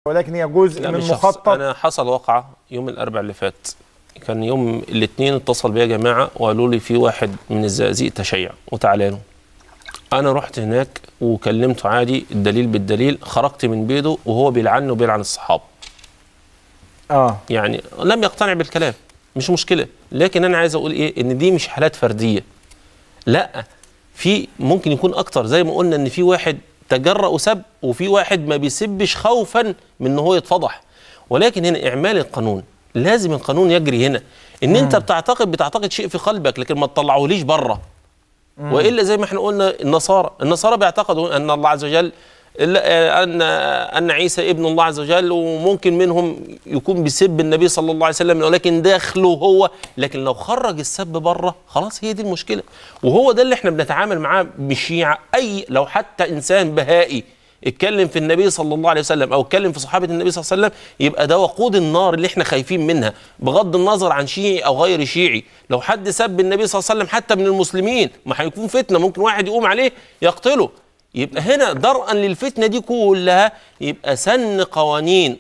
ولكن هي جزء لا من مش شخص. مخطط انا حصل واقعه يوم الاربعاء اللي فات كان يوم الاثنين اتصل بيا جماعه وقالوا لي في واحد من الزقازيق تشيع وتعالى له انا رحت هناك وكلمته عادي الدليل بالدليل خرجت من بيته وهو بيلعني وبيلعن الصحابه اه يعني لم يقتنع بالكلام مش مشكله لكن انا عايز اقول ايه ان دي مش حالات فرديه لا في ممكن يكون اكتر زي ما قلنا ان في واحد تجرأ وسب وفي واحد ما بيسبش خوفا من ان هو يتفضح ولكن هنا اعمال القانون لازم القانون يجري هنا ان انت بتعتقد بتعتقد شيء في قلبك لكن ما تطلعهوليش بره والا زي ما احنا قلنا النصارى النصارى بيعتقدوا ان الله عز وجل لا- ان ان عيسى ابن الله عز وجل وممكن منهم يكون بيسب النبي صلى الله عليه وسلم ولكن داخله هو لكن لو خرج السب بره خلاص هي دي المشكله وهو ده اللي احنا بنتعامل معاه بالشيعه اي لو حتى انسان بهائي اتكلم في النبي صلى الله عليه وسلم او اتكلم في صحابه النبي صلى الله عليه وسلم يبقى ده وقود النار اللي احنا خايفين منها بغض النظر عن شيعي او غير شيعي لو حد سب النبي صلى الله عليه وسلم حتى من المسلمين ما هيكون فتنه ممكن واحد يقوم عليه يقتله يبقى هنا درءا للفتنه دي كلها يبقى سن قوانين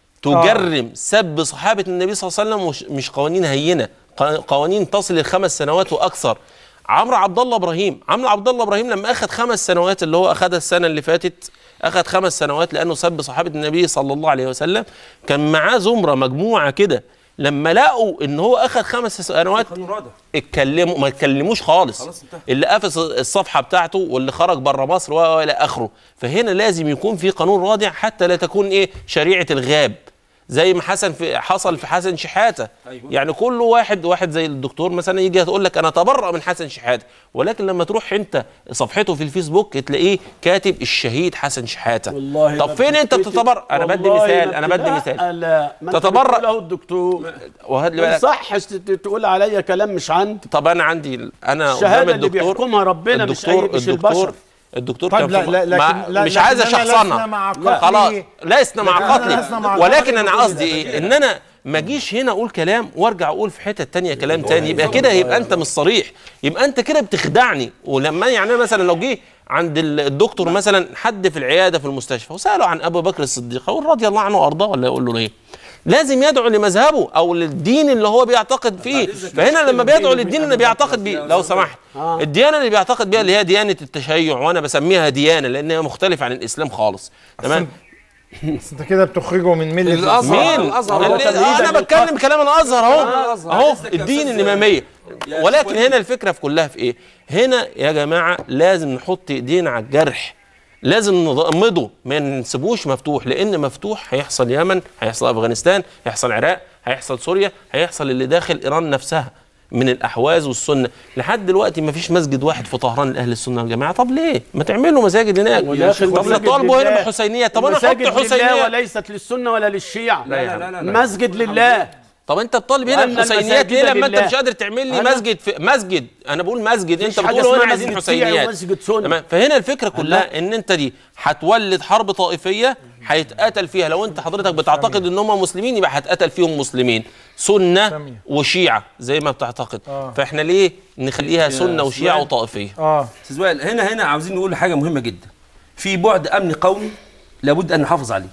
تجرم سب صحابه النبي صلى الله عليه وسلم مش, مش قوانين هينه ق- قوانين تصل لخمس سنوات واكثر عمرو عبد الله ابراهيم عمرو عبد الله ابراهيم لما اخذ خمس سنوات اللي هو اخذها السنه اللي فاتت اخذ خمس سنوات لانه سب صحابه النبي صلى الله عليه وسلم كان معاه زمره مجموعه كده لما لقوا ان هو اخذ خمس سنوات قانون رادع اتكلموا ما اتكلموش خالص خلاص انتهى. اللي قفز الصفحه بتاعته واللي خرج بره مصر و- والى اخره فهنا لازم يكون في قانون رادع حتى لا تكون ايه شريعه الغاب زي ما حسن في حصل في حسن شحاته أيوة. يعني كل واحد واحد زي الدكتور مثلا يجي يقول لك انا اتبرأ من حسن شحاته ولكن لما تروح انت صفحته في الفيسبوك تلاقيه كاتب الشهيد حسن شحاته والله طب ما فين انت بتتكتب. بتتبرأ انا بدي والله مثال ما انا بدي بت- مثال لا لا ما انت تتبرأ. بتقول اهو الدكتور وهات لي ما بالك يصحش تت- تقول عليا كلام مش عندي طب انا عندي انا الشهادة قدام اللي الدكتور بيحكمها ربنا مش أي- الدكتور مش الدكتور البشر. الدكتور طيب كان لا في- لا لكن مع- لا مش لكن عايز أنا لسنا اشخصنها مع لا، خلاص قتلي. لسنا مع لكن أنا قتلي لسنا مع ولكن قتلي انا بكل قصدي ايه ان انا ما اجيش هنا اقول كلام وارجع اقول في حته تانية كلام تاني يبقى كده يبقى انت مش صريح يبقى انت كده بتخدعني ولما يعني أنا مثلا لو جه عند ال- الدكتور مثلا حد في العياده في المستشفى وساله عن ابو بكر الصديق اقول رضي الله عنه وارضاه ولا يقول له ايه لازم يدعو لمذهبه او للدين اللي هو بيعتقد فيه فهنا لما بيدعو للدين اللي بيعتقد بيه لو سمحت الديانه اللي بيعتقد بيها اللي هي ديانه التشيع وانا بسميها ديانه لان هي مختلفه عن الاسلام خالص تمام بس انت كده بتخرجه من مله الأزهر. الإسلام. مين الأزهر. اللي- هو تمهيداً انا بتكلم كلام الازهر اهو الأزهر. اهو لسه كان الدين أستاذ- الاماميه يا ولكن شيخ هنا الفكره في كلها في ايه هنا يا جماعه لازم نحط ايدينا على الجرح لازم نضمده ما نسيبوش مفتوح لان مفتوح هيحصل يمن هيحصل افغانستان هيحصل العراق هيحصل سوريا هيحصل اللي داخل ايران نفسها من الاحواز والسنه لحد دلوقتي ما فيش مسجد واحد في طهران لاهل السنه والجماعه طب ليه ما تعملوا مساجد هناك وداخل طب مساجد طالبوا هنا لله. بالحسينيه طب انا احط المساجد لله حسينيه وليست للسنه ولا للشيعة لا لا لا لا مسجد لله طب انت بتطالب هنا وأن الحسينيات ليه المساجد لما انت لله. مش قادر تعمل لي أنا- مسجد في مسجد انا بقول مسجد انت مفيش حاجة بتقول هنا اسمها عايزين مسجد شيعي حسينيات ومسجد سنة. تمام فهنا الفكره كلها ان انت دي هتولد حرب طائفيه هيتقتل فيها لو انت حضرتك بتعتقد ان هم مسلمين يبقى هتقتل فيهم مسلمين سنه سامية. وشيعه زي ما بتعتقد آه. فاحنا ليه نخليها سنه وشيعه سؤال. وطائفيه اه استاذ وائل هنا هنا عاوزين نقول حاجه مهمه جدا في بعد امن قومي لابد ان نحافظ عليه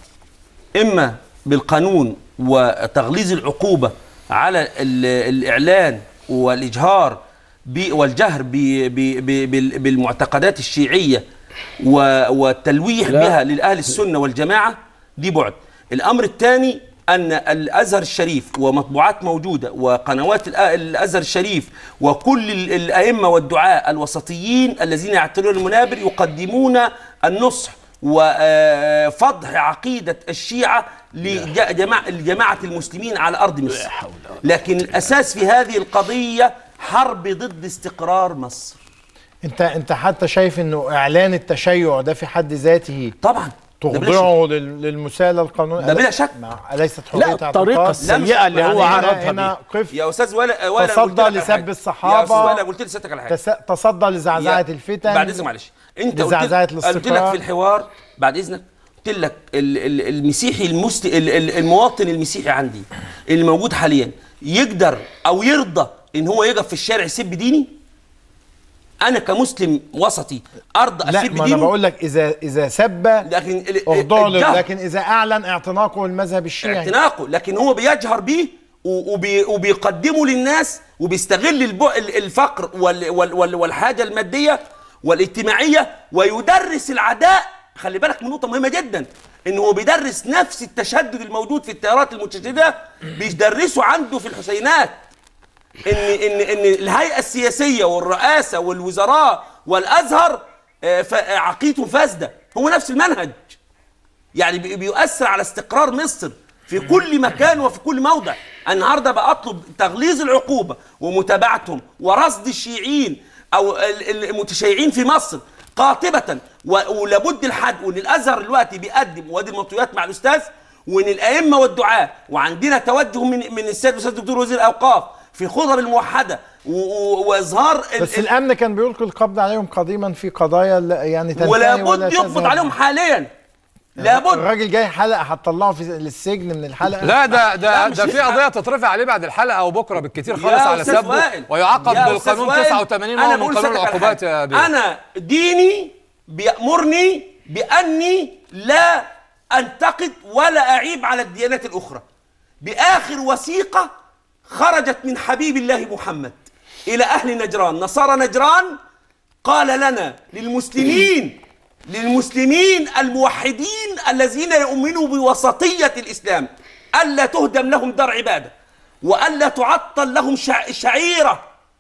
اما بالقانون وتغليظ العقوبه على ال- الاعلان والاجهار ب- والجهر ب- ب- ب- بال- بالمعتقدات الشيعيه و- والتلويح لا. بها للاهل السنه والجماعه دي بعد الامر الثاني ان الازهر الشريف ومطبوعات موجوده وقنوات الأ- الازهر الشريف وكل ال- الائمه والدعاء الوسطيين الذين يعتبرون المنابر يقدمون النصح وفضح عقيده الشيعه لجماعه لجماعه المسلمين على ارض مصر لكن الاساس في هذه القضيه حرب ضد استقرار مصر انت انت حتى شايف انه اعلان التشيع ده في حد ذاته طبعا ده بلا شك. تخضعه لل- للمساءله القانونيه ده بلا شك. ما- اليست حريه لا اعتقاد؟ الطريقه مش- السيئه اللي يعني هو هنا- عرضها هنا بيها قف يا استاذ ولا ولا تصدى قلت لك على لسب حاجة. الصحابة. يا استاذ ولا قلت لسيادتك على حاجه تس... تصدى لزعزعه يا- الفتن بعد اذنك معلش انت قلت لزعزعة قلت لك الاستقرار. في الحوار بعد اذنك قلت لك ال- ال- المسيحي المست... ال- ال- المواطن المسيحي عندي اللي موجود حاليا يقدر او يرضى ان هو يقف في الشارع يسب ديني انا كمسلم وسطي ارضى لا اسير ما انا بدينه بقول لك اذا اذا سب لكن ال- اخضع له الجهر- لكن اذا اعلن اعتناقه المذهب الشيعي اعتناقه لكن هو بيجهر بيه و- وبي وبيقدمه للناس وبيستغل الب- ال- الفقر وال وال وال والحاجه الماديه والاجتماعيه ويدرس العداء خلي بالك من نقطه مهمه جدا ان هو بيدرس نفس التشدد الموجود في التيارات المتشدده بيدرسه عنده في الحسينات ان ان ان الهيئه السياسيه والرئاسه والوزراء والازهر آه، ف- عقيدتهم فاسده هو نفس المنهج يعني بي- بيؤثر على استقرار مصر في كل مكان وفي كل موضع النهارده بقى اطلب تغليظ العقوبه ومتابعتهم ورصد الشيعيين او ال- ال- المتشيعين في مصر قاطبه و- ولابد الحد وان الازهر دلوقتي بيقدم وادي المطويات مع الاستاذ وان الائمه والدعاه وعندنا توجه من من السيد الاستاذ الدكتور وزير الاوقاف في خطب الموحده و- و- واظهار ال- بس ال- الامن كان بيلقي القبض عليهم قديما في قضايا لا- يعني تنتهي ولا ولا بد يقبض تذهب. عليهم حاليا لابد الراجل جاي حلقه هتطلعه في للسجن من الحلقه لا ده لا، ده مش ده في يسمع. قضيه تترفع عليه بعد الحلقه او بكره بالكتير خالص يا على أستاذ سبه وائل. ويعاقب يا أستاذ بالقانون وائل، 89 أنا من بقول قانون لك على العقوبات حاجة. يا بيه أنا ديني بيأمرني بأني لا أنتقد ولا أعيب على الديانات الأخرى بآخر وثيقة خرجت من حبيب الله محمد إلى أهل نجران نصارى نجران قال لنا للمسلمين للمسلمين الموحدين الذين يؤمنوا بوسطية الإسلام ألا تهدم لهم دار عبادة وألا تعطل لهم شع- شعيرة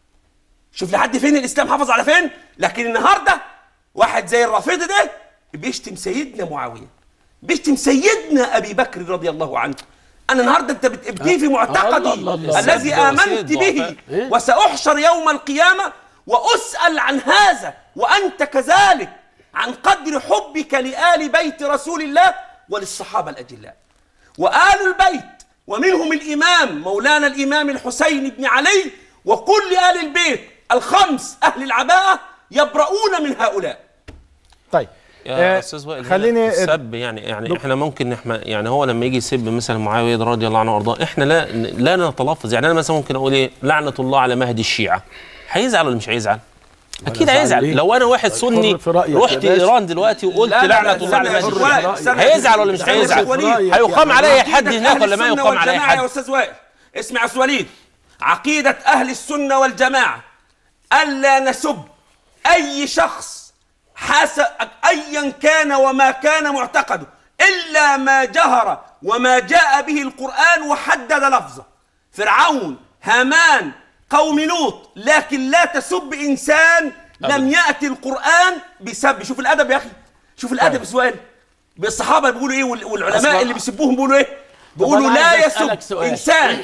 شوف لحد فين الإسلام حافظ على فين لكن النهاردة واحد زي الرافضي ده بيشتم سيدنا معاوية بيشتم سيدنا أبي بكر رضي الله عنه أنا النهاردة أنت بتبكي في معتقدي الله الله الله. الذي سب آمنت وسيد به ضعفاء. وسأحشر يوم القيامة وأسأل عن هذا وأنت كذلك عن قدر حبك لآل بيت رسول الله وللصحابة الأجلاء وآل البيت ومنهم الإمام مولانا الإمام الحسين بن علي وكل آل البيت الخمس أهل العباءة يبرؤون من هؤلاء طيب يا آه، استاذ وائل خليني خليني السب يعني يعني احنا ممكن احنا يعني هو لما يجي يسب مثلا معاويه رضي الله عنه وارضاه احنا لا لا نتلفظ يعني انا مثلا ممكن اقول ايه لعنه الله على مهدي الشيعه هيزعل ولا مش هيزعل؟ اكيد زعل هيزعل ليه؟ لو انا واحد سني في رأيك يا رحت باشا. ايران دلوقتي وقلت لا، لا، لا، لعنه الله على استنى يا مهدي شيخ الشيعه وائل، استنى يا هيزعل ولا مش استنى يا هيزعل؟ شيخ وليد. هيقام على اي حد عقيدة هناك أهل ولا ما السنة يقام على اي والجماعة يا حد؟ أستاذ وائل اسمع يا أستاذ وليد عقيدة أهل السنة والجماعة ألا نسب أي شخص حسب أيا كان وما كان معتقده إلا ما جهر وما جاء به القرآن وحدد لفظه فرعون هامان قوم لوط لكن لا تسب إنسان لم يأتي القرآن بسب شوف الأدب يا أخي شوف الأدب يا سؤال بالصحابة بيقولوا إيه وال- والعلماء أصلاً- اللي بيسبوهم بيقولوا إيه بيقولوا أنا لا عايز أسألك يسب سؤال. إنسان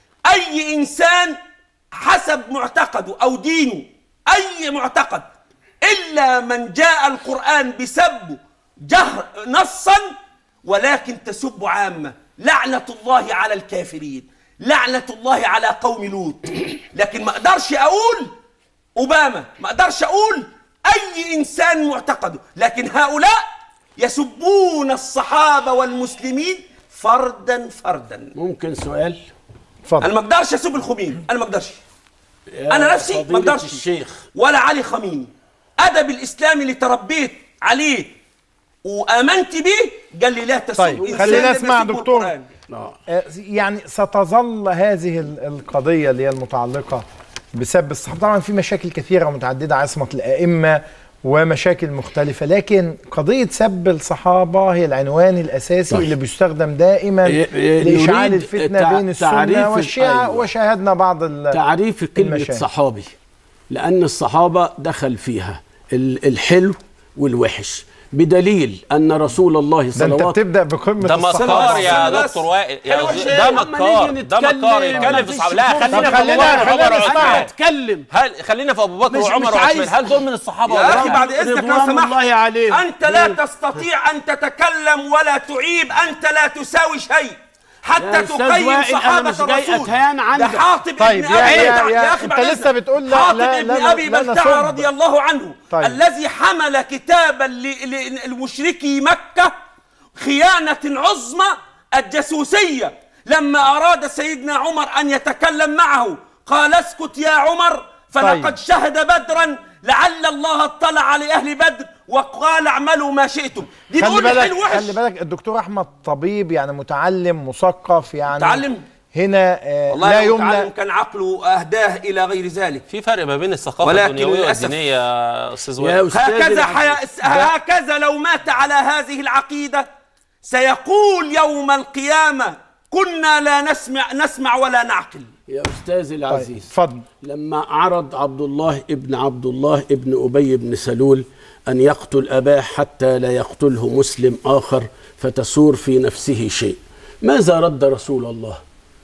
أي إنسان حسب معتقده أو دينه أي معتقد إلا من جاء القرآن بسبه جهر نصا ولكن تسب عامة لعنة الله على الكافرين لعنة الله على قوم لوط لكن ما أقدرش أقول أوباما ما أقدرش أقول أي إنسان معتقده لكن هؤلاء يسبون الصحابة والمسلمين فردا فردا ممكن سؤال اتفضل انا ما اقدرش اسب الخميني انا ما اقدرش انا نفسي ما فضيلة اقدرش الشيخ ولا علي خميني ادب الاسلام اللي تربيت عليه وامنت به قال لي لا تسب طيب، إنسان خلينا لم نسمع يسبه دكتور. القرآن. آه. آه، يعني ستظل هذه ال- القضية اللي هي المتعلقة بسب الصحابة طبعا في مشاكل كثيرة ومتعددة عصمة الأئمة ومشاكل مختلفة لكن قضية سب الصحابة هي العنوان الأساسي اللي بيستخدم دائما إيه، إيه، لإشعال نريد الفتنة تع- بين السنة تعريف- والشيعة أيوة. وشاهدنا بعض ال- تعريف كلمة المشاهد. صحابي لأن الصحابة دخل فيها ال- الحلو والوحش بدليل أن رسول الله ده أنت صلوات بتبدأ بقمة ده الصحابة مكار يا استنى بس. دكتور وائل يا حلو أستاذ- الشيء. ده لما مكار نيجي ده مكار نتكلم، يتكلم في مفيش الصحابه لا فرصة. خلينا طب في خلينا- ابو بكر خلينا وعمر نسمعه. وعثمان اتكلم هل خلينا في ابو بكر مش- وعمر مش وعثمان عايز- هل دول من الصحابه يا ولا اخي لا؟ بعد اذنك لو رضوان سمحت الله عليه انت لا تستطيع ان تتكلم ولا تعيب انت لا تساوي شيء يا حتى أستاذ تقيم وائل، أنا صحابة مش جاي الرسول أتهان ده عندك. حاطب طيب، ابن يا- أبي يا- بلتع- يا- أخي أنت بعد لسه إذنك. بتقول لا- حاطب لا- ابن لا- ابي لا بلتع نسب. رضي الله عنه طيب. الذي حمل كتابا ل- لمشركي مكة خيانة عظمى الجاسوسية لما أراد سيدنا عمر أن يتكلم معه قال اسكت يا عمر فلقد طيب. شهد بدرا لعل الله اطلع على اهل بدر وقال اعملوا ما شئتم دي خلي بقول لي بالك حلو وحش خلي بالك الدكتور احمد طبيب يعني متعلم مثقف يعني متعلم؟ هنا آه والله لا لو متعلم يملى كان عقله اهداه الى غير ذلك في فرق ما بين الثقافه ولكن الدنيويه للأسف- والدينيه يا استاذ يا وائل أستاذ هكذا العزيز. حيا... هكذا لو مات على هذه العقيدة سيقول يوم القيامة كنا لا نسمع نسمع ولا نعقل يا أستاذ طيب العزيز اتفضل لما عرض عبد الله ابن عبد الله ابن أبي بن سلول أن يقتل أباه حتى لا يقتله مسلم آخر فتسور في نفسه شيء ماذا رد رسول الله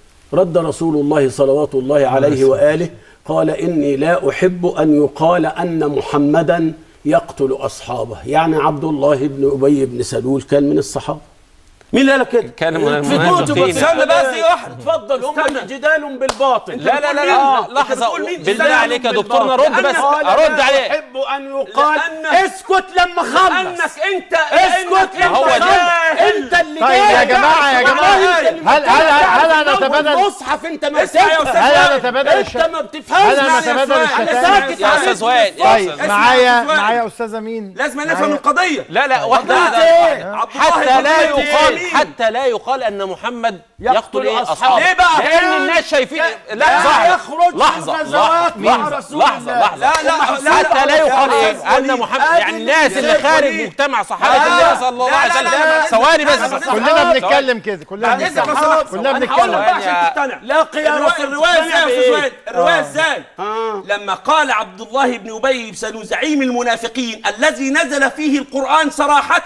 رد رسول الله صلوات الله عليه وآله قال إني لا أحب أن يقال أن محمدا يقتل أصحابه يعني عبد الله بن أبي بن سلول كان من الصحابة مين اللي قال كده؟ كان من في كتب المنافقين استنى بس دي واحدة. اتفضل هم استنى. جدال بالباطل لا لا لا, بتقول لا مين؟ لحظه أنت بتقول مين؟ بالله جدال عليك يا بالباطل. دكتورنا رد بس قال ارد لا عليه أحب أن يقال لأنك- اسكت لما خلص لأنك أنت اسكت لأنك هو أنت ده. جاهل. انت اللي طيب جاي يا جماعة يا جماعة والله انت اللي هل- هل- هل- هل بتعرف هنتبادل- المصحف انت ما اسمع يا بتفهم. أستاذ هل وائل. نتبادل انت الش... ما بتفهمش هل اسمعني يا نتبادل سؤال. الشتائم أنا ساكت يا عليك. استاذ وائل يا طيب أستاذ. اسمع معايا يا أستاذ وائل. معايا استاذه مين لازم نفهم معايا- القضية لا لا واحده قضية واحدة. إيه؟ عبد الله حتى لا قضية يقال إيه؟ حتى لا يقال ان محمد يقتل يقتل ايه أصحابه. اصحابه ليه بقى؟ لان الناس شايفين لا لا لحظه يخرج لحظه من غزوات مع لحظه رسول لحظه الله. لحظه لا لا لا حتى لا يقال يا ايه أستاذ ان وليد. محمد آدي يعني الناس اللي الشيخ خارج وليد. مجتمع صحابه لا، النبي صلى الله لا، عليه لا، لا، وسلم لا، ثواني لا، بس لا، لا، كلنا ثواني. بنتكلم كده كلنا بعد اذنك بنتكلم لو سمحت كلنا انا هقول لك بنتكلم بقى عشان يا- تقتنع لا قياس الرواية- الروايه ازاي يا بإيه؟ استاذ وائل الروايه آه. ازاي آه. لما قال عبد الله بن ابي بن سلول زعيم المنافقين الذي نزل فيه القران صراحه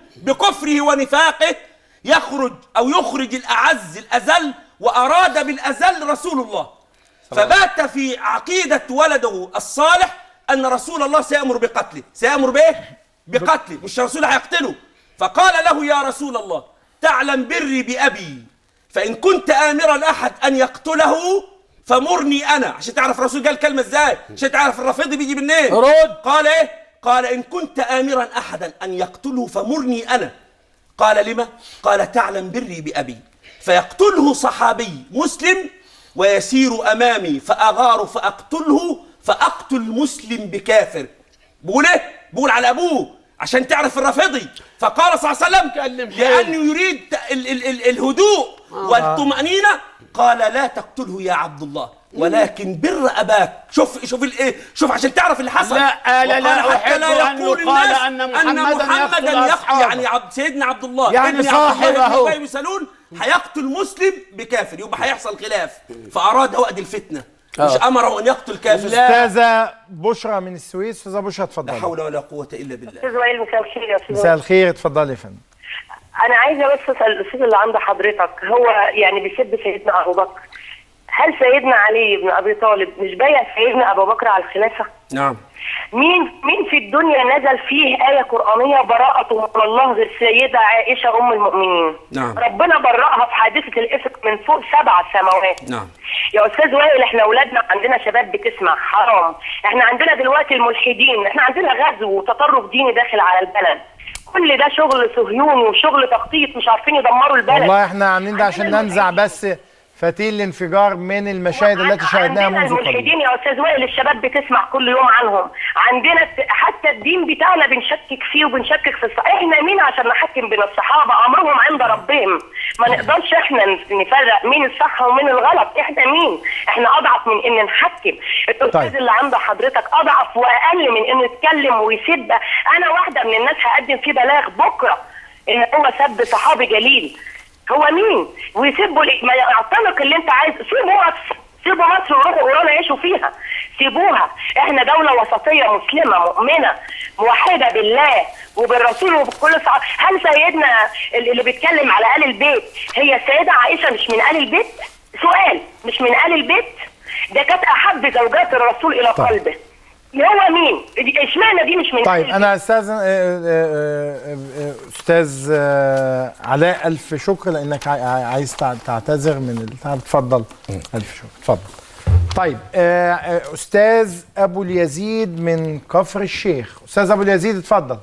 بكفره ونفاقه يخرج او يخرج الاعز الاذل واراد بالاذل رسول الله فبات في عقيده ولده الصالح ان رسول الله سيامر بقتله سيامر بايه بقتله مش رسول هيقتله فقال له يا رسول الله تعلم بري بابي فان كنت امرا احد ان يقتله فمرني انا عشان تعرف الرسول قال كلمه ازاي عشان تعرف الرافضي بيجي منين رد. قال ايه قال ان كنت امرا احدا ان يقتله فمرني انا قال لما قال تعلم بري بابي فيقتله صحابي مسلم ويسير امامي فاغار فاقتله فاقتل مسلم بكافر بقول ايه بقول على ابوه عشان تعرف الرافضي فقال صلى الله عليه وسلم كلم حلو. لانه يريد ال ال ال الهدوء والطمانينه قال لا تقتله يا عبد الله ولكن بر اباك شوف شوف الايه شوف عشان تعرف اللي حصل لا، لا، لا وقال حتى أحب أن يقول يقال الناس أن محمداً يقتل يقتل أصحابه. يعني عبد سيدنا عبد الله يعني ابن صاحب عبد الله أهو. بن ابي بن سلول هيقتل مسلم بكافر يبقى هيحصل خلاف فاراد وقت الفتنه مش آه. امره ان يقتل كافر لا. استاذه بشرى من السويس استاذه بشرى لا اتفضلي حول ولا قوه الا بالله استاذ وائل مساء الخير يا استاذ مساء وائل. الخير اتفضلي يا فندم انا عايزه بس اسال الاستاذ اللي عند حضرتك هو يعني بيسب سيدنا ابو بكر هل سيدنا علي بن ابي طالب مش بايع سيدنا ابو بكر على الخلافه؟ نعم مين مين في الدنيا نزل فيه آية قرآنية براءة من الله غير سيدة عائشة أم المؤمنين نعم. ربنا برأها في حادثة الإفك من فوق سبع سماوات نعم. يا أستاذ وائل إحنا أولادنا عندنا شباب بتسمع حرام إحنا عندنا دلوقتي الملحدين إحنا عندنا غزو وتطرف ديني داخل على البلد كل ده شغل صهيوني وشغل تخطيط مش عارفين يدمروا البلد والله احنا عاملين ده عشان ننزع بس فتيل الانفجار من المشاهد التي شاهدناها عندنا منذ قليل الملحدين يا استاذ وائل الشباب بتسمع كل يوم عنهم عندنا الت- حتى الدين بتاعنا بنشكك فيه وبنشكك في الصحابه احنا مين عشان نحكم بين الصحابه امرهم عند ربهم ما نقدرش احنا نفرق مين الصح ومين الغلط احنا مين احنا اضعف من ان نحكم الاستاذ طيب. اللي عند حضرتك اضعف واقل من انه يتكلم ويسب انا واحده من الناس هقدم فيه بلاغ بكره ان هو سب صحابي جليل هو مين ويسيبوا ليه؟ ما يعتنق اللي انت عايز سيبوا مصر سيبوا مصر وروحوا ايران يعيشوا فيها سيبوها احنا دولة وسطية مسلمة مؤمنة موحدة بالله وبالرسول وبكل صعب هل سيدنا اللي اللي بيتكلم على آل البيت هي السيدة عائشة مش من آل البيت سؤال مش من آل البيت ده كانت أحب زوجات الرسول إلى طيب. قلبه هو مين اشمعنى دي مش من آل طيب البيت؟ انا استاذ آه، آه، آه، استاذ آه، علاء الف شكر لانك عاي- عايز تع- تعتذر من البتاع اتفضل الف شكر اتفضل طيب آه، آه، استاذ ابو اليزيد من كفر الشيخ استاذ ابو اليزيد اتفضل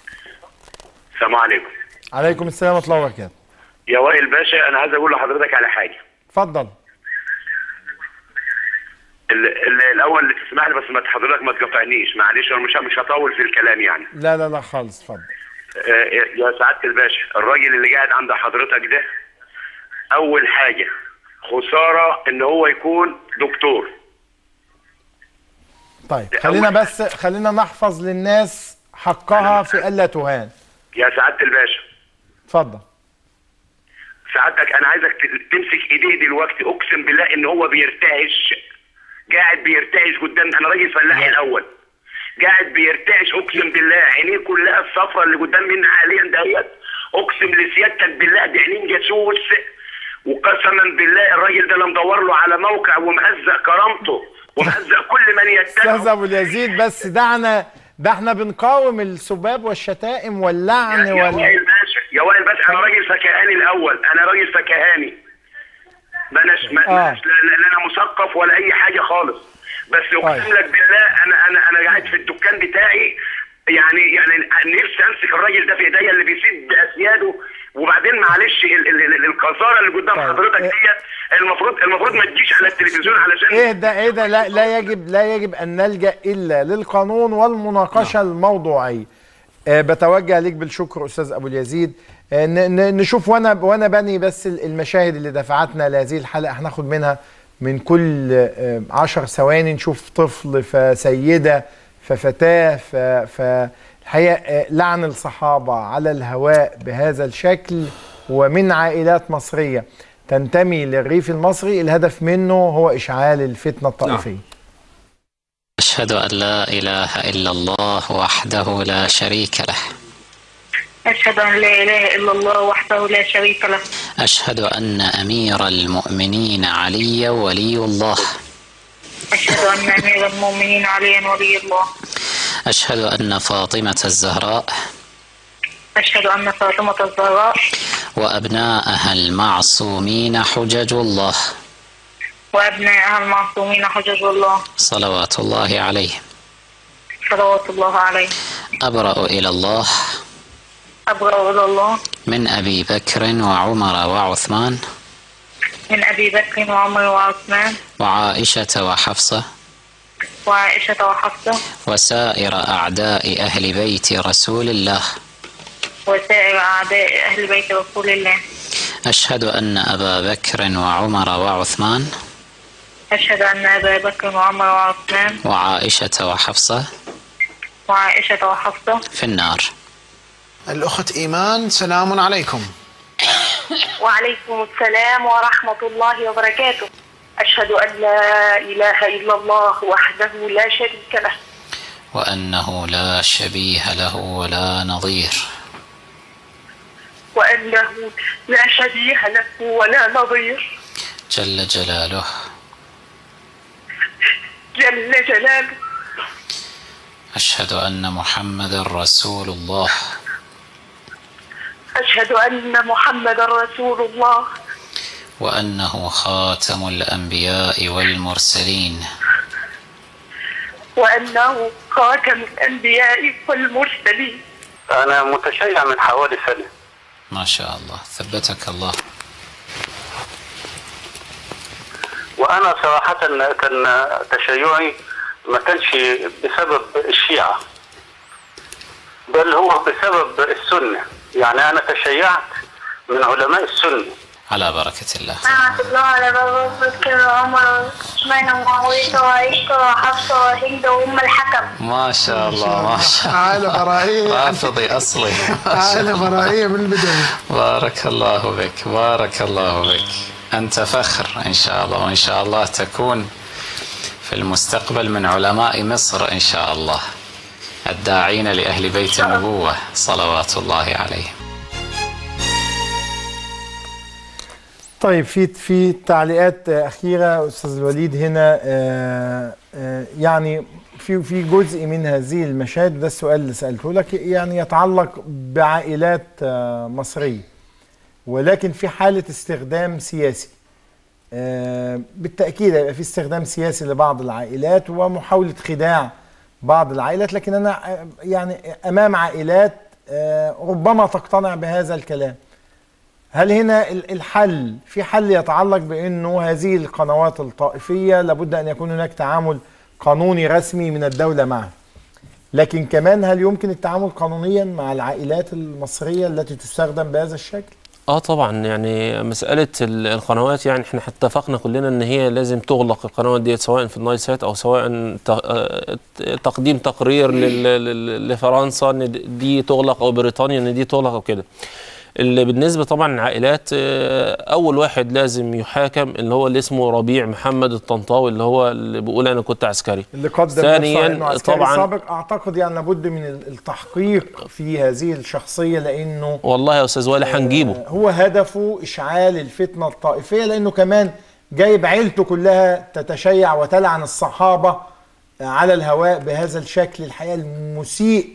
السلام عليكم عليكم السلام ورحمه الله وبركاته يا وائل باشا انا عايز اقول لحضرتك على حاجه اتفضل ال- ال- الاول اللي تسمح لي بس ما حضرتك ما تقاطعنيش معلش انا مش مش هطول في الكلام يعني لا لا لا خالص اتفضل آه، يا سعاده الباشا الراجل اللي قاعد عند حضرتك ده اول حاجه خساره ان هو يكون دكتور طيب ده خلينا أول بس خلينا نحفظ للناس حقها في الا تهان يا سعاده الباشا اتفضل سعادتك انا عايزك ت- تمسك ايديه دلوقتي اقسم بالله ان هو بيرتعش قاعد بيرتعش قدام انا راجل فلاح الاول قاعد بيرتعش اقسم بالله عينيه كلها الصفرة اللي قدام مني حاليا ديت اقسم لسيادتك بالله دي عينين جاسوس وقسما بالله الراجل ده انا مدور له على موقع ومهزق كرامته ومهزق كل من استاذ يتبعه ابو اليزيد بس دعنا ده احنا بنقاوم السباب والشتائم واللعن يا وال وائل باشا يا وائل باشا انا راجل فكهاني الاول انا راجل فكهاني ما اناش ما آه. آه. لا, لا, لا انا مثقف ولا اي حاجه خالص بس اقسم طيب. لك بالله انا انا انا قاعد في الدكان بتاعي يعني يعني نفسي امسك الراجل ده في ايديا اللي بيسد اسياده وبعدين معلش ال- ال- ال- القذاره اللي قدام طيب. حضرتك إيه. ديت المفروض المفروض ما تجيش على التلفزيون علشان ايه ده ايه ده لا لا يجب لا يجب ان نلجا الا للقانون والمناقشه الموضوعيه آه بتوجه ليك بالشكر استاذ ابو اليزيد آه ن- ن- نشوف وانا وانا بني بس ال- المشاهد اللي دفعتنا لهذه الحلقه هناخد منها من كل آه عشر ثواني نشوف طفل فسيده ففتاه ف فالحقيقه آه لعن الصحابه على الهواء بهذا الشكل ومن عائلات مصريه تنتمي للريف المصري الهدف منه هو اشعال الفتنه الطائفيه أشهد أن لا إله إلا الله وحده لا شريك له أشهد أن لا إله إلا الله وحده لا شريك له أشهد أن أمير المؤمنين علي ولي الله أشهد أن أمير المؤمنين عليا ولي الله أشهد أن فاطمة الزهراء أشهد أن فاطمة الزهراء وأبناءها المعصومين حجج الله وأبنائها المعصومين حجج الله صلوات الله عليه صلوات الله عليه أبرأ إلى الله أبرأ إلى الله من أبي بكر وعمر وعثمان من أبي بكر وعمر وعثمان وعائشة وحفصة وعائشة وحفصة وسائر أعداء أهل بيت رسول الله وسائر أعداء أهل بيت رسول الله أشهد أن أبا بكر وعمر وعثمان أشهد أن أبا بكر وعمر وعثمان وعائشة وحفصة وعائشة وحفصة في النار الأخت إيمان سلام عليكم وعليكم السلام ورحمة الله وبركاته أشهد أن لا إله إلا الله وحده لا شريك له وأنه لا شبيه له ولا نظير وأنه لا شبيه له ولا نظير جل جلاله جل جلاله أشهد أن محمد رسول الله أشهد أن محمد رسول الله وأنه خاتم الأنبياء والمرسلين وأنه خاتم الأنبياء والمرسلين أنا متشيع من حوالي سنة ما شاء الله ثبتك الله وأنا صراحة كان تشيعي ما كانش بسبب الشيعة بل هو بسبب السنة يعني أنا تشيعت من علماء السنة على بركة الله رحمة الله على بابا بكر وعمر وعثمان ومعاوية وعائشة وحفصة وهند وأم الحكم ما شاء الله ما شاء الله عائلة فرعية رافضي أصلي عائلة فرعية من البداية بارك الله بك بارك الله بك أنت فخر إن شاء الله وإن شاء الله تكون في المستقبل من علماء مصر إن شاء الله الداعين لأهل بيت النبوة صلوات الله عليهم طيب في في تعليقات آه، اخيره استاذ الوليد هنا آه، آه، يعني في في جزء من هذه المشاهد ده السؤال اللي سالته لك يعني يتعلق بعائلات آه، مصريه ولكن في حاله استخدام سياسي آه، بالتاكيد هيبقى في استخدام سياسي لبعض العائلات ومحاوله خداع بعض العائلات لكن انا آه، يعني امام عائلات آه، ربما تقتنع بهذا الكلام هل هنا ال- الحل في حل يتعلق بانه هذه القنوات الطائفيه لابد ان يكون هناك تعامل قانوني رسمي من الدوله معها لكن كمان هل يمكن التعامل قانونيا مع العائلات المصريه التي تستخدم بهذا الشكل اه طبعا يعني مساله ال- القنوات يعني احنا اتفقنا كلنا ان هي لازم تغلق القنوات ديت سواء في النايل سات او سواء ت- آه، تقديم تقرير لل- لل- لفرنسا ان د- دي تغلق او بريطانيا ان دي تغلق او كده اللي بالنسبه طبعا للعائلات آه، اول واحد لازم يحاكم اللي هو اللي اسمه ربيع محمد الطنطاوي اللي هو اللي بيقول انا كنت عسكري اللي قدم نفسه ثانيا انه عسكري طبعا سابق اعتقد يعني لابد من ال- التحقيق في هذه الشخصيه لانه والله يا استاذ وائل هنجيبه هو هدفه اشعال الفتنه الطائفيه لانه كمان جايب عيلته كلها تتشيع وتلعن الصحابه على الهواء بهذا الشكل الحقيقه المسيء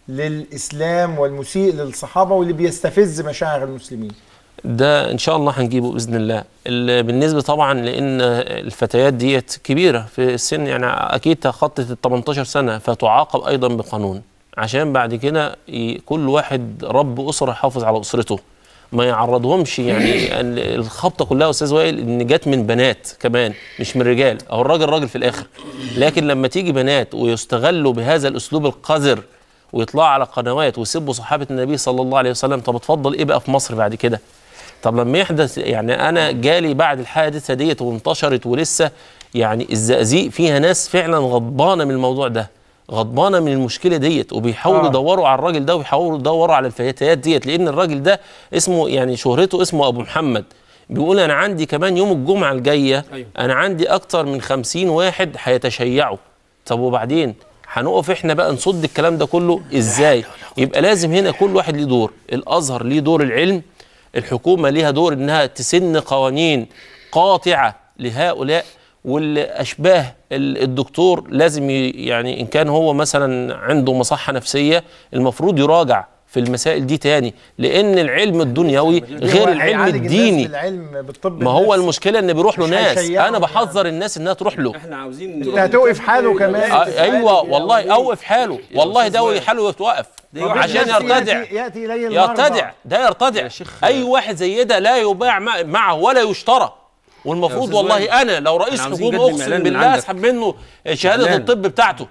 للاسلام والمسيء للصحابه واللي بيستفز مشاعر المسلمين ده ان شاء الله هنجيبه باذن الله ال- بالنسبه طبعا لان الفتيات ديت كبيره في السن يعني اكيد تخطت ال 18 سنه فتعاقب ايضا بقانون عشان بعد كده ي- كل واحد رب اسره يحافظ على اسرته ما يعرضهمش يعني ال- الخبطه كلها يا استاذ وائل ان جت من بنات كمان مش من رجال او الراجل راجل في الاخر لكن لما تيجي بنات ويستغلوا بهذا الاسلوب القذر ويطلعوا على قنوات ويسبوا صحابه النبي صلى الله عليه وسلم طب اتفضل ايه بقى في مصر بعد كده طب لما يحدث يعني انا جالي بعد الحادثه ديت وانتشرت ولسه يعني الزقازيق فيها ناس فعلا غضبانه من الموضوع ده غضبانه من المشكله ديت وبيحاولوا آه. يدوروا على الراجل ده ويحاولوا يدوروا على الفتيات ديت لان الراجل ده اسمه يعني شهرته اسمه ابو محمد بيقول انا عندي كمان يوم الجمعه الجايه أيوة. انا عندي اكتر من خمسين واحد هيتشيعوا طب وبعدين هنقف احنا بقى نصد الكلام ده كله ازاي يبقى لازم هنا كل واحد ليه دور الازهر ليه دور العلم الحكومه ليها دور انها تسن قوانين قاطعه لهؤلاء واللي اشباه ال- الدكتور لازم ي- يعني ان كان هو مثلا عنده مصحه نفسيه المفروض يراجع في المسائل دي تاني لان العلم الدنيوي غير هو العلم هيعالج الناس الديني بالعلم بالطب ما هو النفسي. المشكله ان بيروح له مش ناس هيشيعهم انا بحذر الناس انها تروح له احنا عاوزين انت هتوقف حاله كمان آه، ايوه والله اوقف حاله والله ده حاله يتوقف عشان يرتدع ياتي, يأتي اليه المرضى. يرتدع ده يرتدع اي واحد زي ده لا يباع مع- معه ولا يشترى والمفروض أستاذ والله وائل، انا لو رئيس احنا عاوزين حكومه نقدم اقسم إعلان من بالله عندك. اسحب منه شهاده إعلان. الطب بتاعته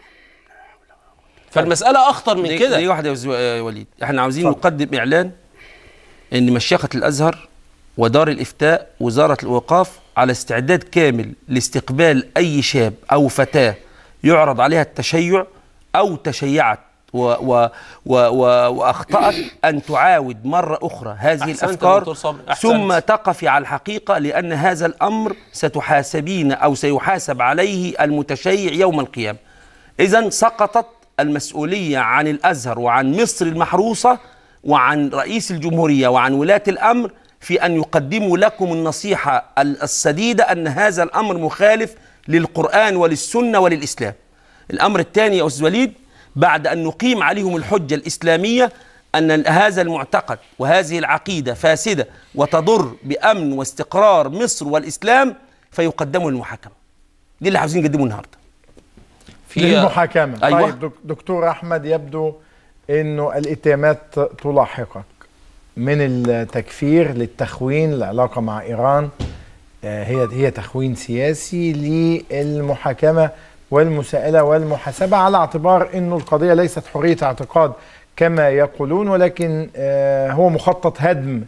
فالمساله اخطر من دي- كده دي واحده يا أستاذ وليد احنا عاوزين نقدم اعلان ان مشيخه الازهر ودار الافتاء وزاره الاوقاف على استعداد كامل لاستقبال اي شاب او فتاه يعرض عليها التشيع او تشيعت و و و و واخطات ان تعاود مره اخرى هذه أحسنت يا الافكار دكتور صبري، أحسنت. ثم تقفي على الحقيقه لان هذا الامر ستحاسبين او سيحاسب عليه المتشيع يوم القيامه إذا سقطت المسؤولية عن الأزهر وعن مصر المحروسة وعن رئيس الجمهورية وعن ولاة الأمر في أن يقدموا لكم النصيحة ال- السديدة أن هذا الأمر مخالف للقرآن وللسنة وللإسلام الأمر الثاني يا أستاذ وليد بعد أن نقيم عليهم الحجة الإسلامية أن هذا المعتقد وهذه العقيدة فاسدة وتضر بأمن واستقرار مصر والإسلام فيقدموا للمحاكمة دي اللي عاوزين نقدمه النهارده للمحاكمة أيوة. طيب دك- دكتور أحمد يبدو أنه الاتهامات تلاحقك من التكفير للتخوين العلاقة مع إيران آه، هي هي تخوين سياسي للمحاكمة والمساءلة والمحاسبة على اعتبار أنه القضية ليست حرية اعتقاد كما يقولون ولكن آه، هو مخطط هدم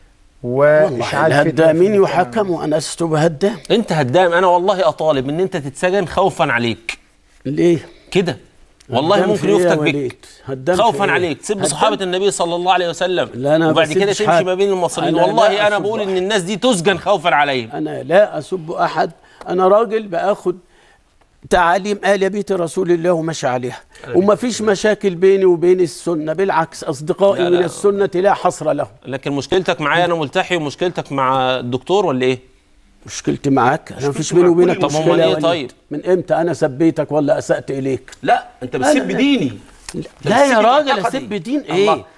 وإشعال فتنة الهدامين في المجتمع. يحكم وانا لست بهدام انت هدام انا والله اطالب ان انت تتسجن خوفا عليك ليه كده والله هدام ممكن في إيه يا يفتك وليد؟ بك هدام في خوفا إيه؟ عليك تسب هدام؟ صحابه النبي صلى الله عليه وسلم لا أنا وبعد كده بسبش تمشي حد. ما بين المصريين أنا لا والله انا أسب بقول ان أحد. الناس دي تسجن خوفا عليهم انا لا اسب احد انا راجل باخد تعاليم آل بيت رسول الله وماشي عليها وما فيش مشاكل بيني وبين السنة بالعكس أصدقائي لا، من لا. السنة لا حصر لهم لكن مشكلتك معايا انا ملتحي ومشكلتك مع الدكتور ولا ايه مشكلتي معاك انا مفيش مع بيني كل وبينك طب مشكله أمال يا إيه وليد. طيب؟ من امتى انا سبيتك ولا اسات اليك لا انت بتسب لا. ديني لا يا بتسب راجل معتقدي. اسب دين الله. ايه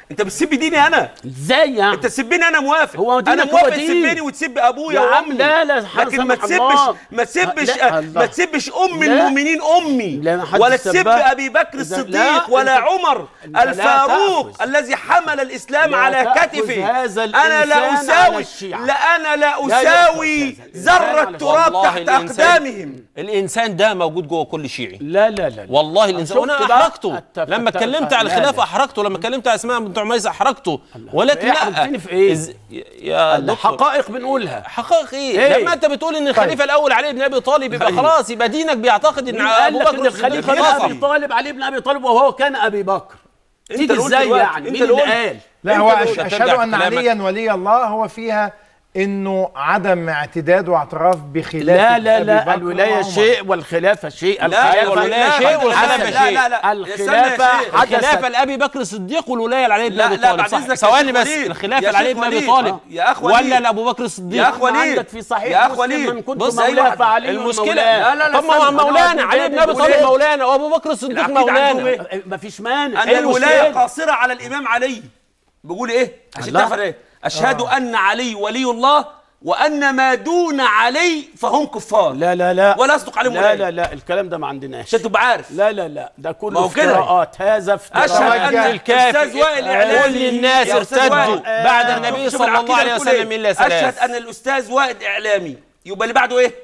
انت بتسب ديني انا ازاي يعني انت تسبني انا موافق هو انا دينك هو موافق دين. تسبني وتسب ابويا يا عم وامي لا لا لكن ما سمح تسبش الله. ما تسبش لا، الله. ما تسبش ام لا. المؤمنين امي لا، ما حدش ولا تسب سبها. ابي بكر لا، الصديق أنت- ولا عمر أنت لا الفاروق تأخذ. الذي حمل الاسلام لا على تأخذ كتفه هذا انا لا الإنسان على اساوي الشيعة. لا انا لا لا يؤخذ اساوي هذا الإنسان ذره على تراب والله تحت الإنسان- اقدامهم الانسان ده موجود جوه كل شيعي لا لا لا والله الانسان شفت وانا بقى؟ احرجته التف- لما التف- اتكلمت على لا، الخلافه لا. احرجته لما اتكلمت على اسماء بنت عميس احرجته ولكن إيه لا أحرجتني في إيه؟ إز- يا دكتور حقائق بنقولها حقائق ايه؟ إيه؟ لما انت بتقول ان الخليفه الاول علي بن ابي طالب يبقى أيوه. خلاص يبقى دينك بيعتقد ان مين قال ابو لك بكر ان الخليفه الخلافة. ابي طالب علي بن ابي طالب وهو كان ابي بكر أنت تيجي اللي قلت ازاي دلوقتي. يعني أنت مين اللي اللي قلت. قال لا هو أنت أش- ترجع اشهد في ان كلامك. عليا ولي الله هو فيها انه عدم اعتداد واعتراف بخلافه لا لا أبي لا بكر الولايه وعمر. شيء والخلافه شيء لا، الخلافة- الولاية شيء والخلافة لا، شيء. لا لا الخلافه استنى يا شيخ. الخلافه حدثت لابي بكر الصديق والولايه لعلي بن لا، ابي لا، طالب بعد صح إذنك يا ثواني شيخ بس وليد. الخلافه يا لعلي شيخ بن ابي وليد. طالب يا أخ وليد. ولا لابو بكر الصديق يا أخ وليد. عندك في صحيح يا أخ مسلم وليد. من كنت بص، مولاه أيوة. فعلي المشكله لا، لا، لا، طب ما هو استنى. مولانا أنا علي بن ابي بقول طالب إيه؟ مولانا وابو بكر الصديق العقيدة عندهم مولانا إيه؟ مفيش مانع ان إيه الولايه المشكلة؟ قاصره على الامام علي بيقول ايه عشان الله. تعرف ايه اشهد ان علي ولي الله وان ما دون علي فهم كفار لا لا لا ولا يصدق عليهم لا ولاية. لا لا الكلام ده ما عندناش عشان تبقى عارف لا لا لا ده ما كله هو كده. افتراءات هذا اشهد افتراء ان الكافي. الاستاذ وائل اعلامي كل الناس يا أستاذ ارتدوا وائل. بعد آه. النبي شوف صلى الله العقيدة عليه بتقول إيه؟ وسلم الا ثلاث اشهد ان الاستاذ وائل اعلامي يبقى اللي بعده ايه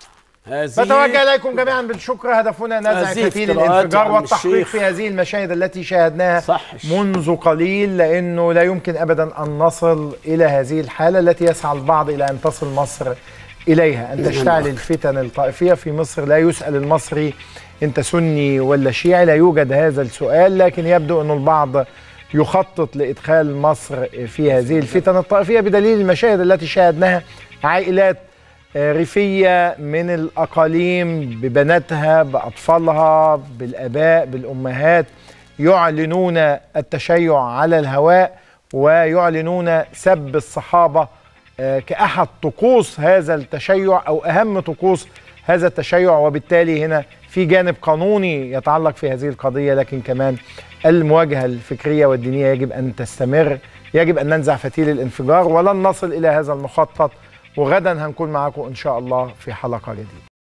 هذه فتوجه اليكم جميعا بالشكر هدفنا نزع هذه فتيل افتراءات الانفجار يا عم والتحقيق الشيخ. في هذه المشاهد التي شاهدناها صح. منذ قليل لانه لا يمكن ابدا ان نصل الى هذه الحاله التي يسعى البعض الى ان تصل مصر اليها ان تشتعل الفتن الطائفيه في مصر لا يسال المصري انت سني ولا شيعي لا يوجد هذا السؤال لكن يبدو ان البعض يخطط لادخال مصر في هذه الفتن الطائفيه بدليل المشاهد التي شاهدناها عائلات آه، ريفية من الأقاليم ببناتها بأطفالها بالآباء بالأمهات يعلنون التشيع على الهواء ويعلنون سب الصحابة آه، كأحد طقوس هذا التشيع أو أهم طقوس هذا التشيع وبالتالي هنا في جانب قانوني يتعلق في هذه القضية لكن كمان المواجهة الفكرية والدينية يجب أن تستمر يجب أن ننزع فتيل الانفجار ولن نصل إلى هذا المخطط وغدا هنكون معاكم إن شاء الله في حلقة جديدة